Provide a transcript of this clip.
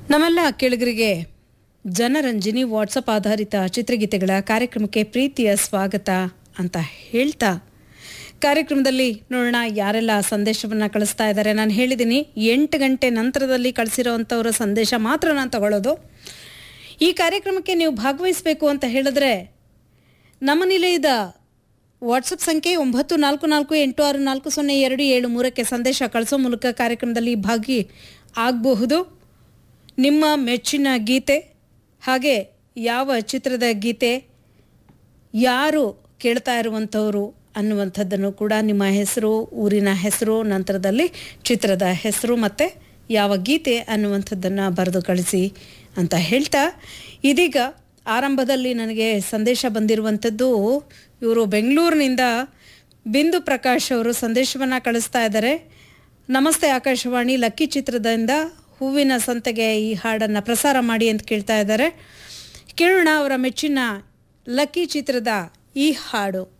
ನಮ್ಮೆಲ್ಲ ಕೇಳುಗರಿಗೆ ಜನರಂಜನಿ ವಾಟ್ಸಪ್ ಆಧಾರಿತ ಚಿತ್ರಗೀತೆಗಳ ಕಾರ್ಯಕ್ರಮಕ್ಕೆ ಪ್ರೀತಿಯ ಸ್ವಾಗತ ಅಂತ ಹೇಳ್ತಾ ಕಾರ್ಯಕ್ರಮದಲ್ಲಿ ನೋಡೋಣ ಯಾರೆಲ್ಲ ಸಂದೇಶವನ್ನು ಕಳಿಸ್ತಾ ಇದ್ದಾರೆ ನಾನು ಹೇಳಿದ್ದೀನಿ ಎಂಟು ಗಂಟೆ ನಂತರದಲ್ಲಿ ಕಳಿಸಿರೋವಂಥವ್ರ ಸಂದೇಶ ಮಾತ್ರ ನಾನು ತಗೊಳ್ಳೋದು ಈ ಕಾರ್ಯಕ್ರಮಕ್ಕೆ ನೀವು ಭಾಗವಹಿಸಬೇಕು ಅಂತ ಹೇಳಿದ್ರೆ ನಮ್ಮ ನಿಲಯದ ವಾಟ್ಸಪ್ ಸಂಖ್ಯೆ ಒಂಬತ್ತು ನಾಲ್ಕು ನಾಲ್ಕು ಎಂಟು ಆರು ನಾಲ್ಕು ಸೊನ್ನೆ ಎರಡು ಏಳು ಮೂರಕ್ಕೆ ಸಂದೇಶ ಕಳಿಸೋ ಮೂಲಕ ಕಾರ್ಯಕ್ರಮದಲ್ಲಿ ಭಾಗಿ ಆಗಬಹುದು ನಿಮ್ಮ ಮೆಚ್ಚಿನ ಗೀತೆ ಹಾಗೆ ಯಾವ ಚಿತ್ರದ ಗೀತೆ ಯಾರು ಕೇಳ್ತಾ ಇರುವಂಥವ್ರು ಅನ್ನುವಂಥದ್ದನ್ನು ಕೂಡ ನಿಮ್ಮ ಹೆಸರು ಊರಿನ ಹೆಸರು ನಂತರದಲ್ಲಿ ಚಿತ್ರದ ಹೆಸರು ಮತ್ತು ಯಾವ ಗೀತೆ ಅನ್ನುವಂಥದ್ದನ್ನು ಬರೆದು ಕಳಿಸಿ ಅಂತ ಹೇಳ್ತಾ ಇದೀಗ ಆರಂಭದಲ್ಲಿ ನನಗೆ ಸಂದೇಶ ಬಂದಿರುವಂಥದ್ದು ಇವರು ಬೆಂಗಳೂರಿನಿಂದ ಬಿಂದು ಪ್ರಕಾಶ್ ಅವರು ಸಂದೇಶವನ್ನು ಕಳಿಸ್ತಾ ಇದ್ದಾರೆ ನಮಸ್ತೆ ಆಕಾಶವಾಣಿ ಲಕ್ಕಿ ಚಿತ್ರದಿಂದ ಹೂವಿನ ಸಂತೆಗೆ ಈ ಹಾಡನ್ನು ಪ್ರಸಾರ ಮಾಡಿ ಅಂತ ಕೇಳ್ತಾ ಇದ್ದಾರೆ ಕೇಳೋಣ ಅವರ ಮೆಚ್ಚಿನ ಲಕ್ಕಿ ಚಿತ್ರದ ಈ ಹಾಡು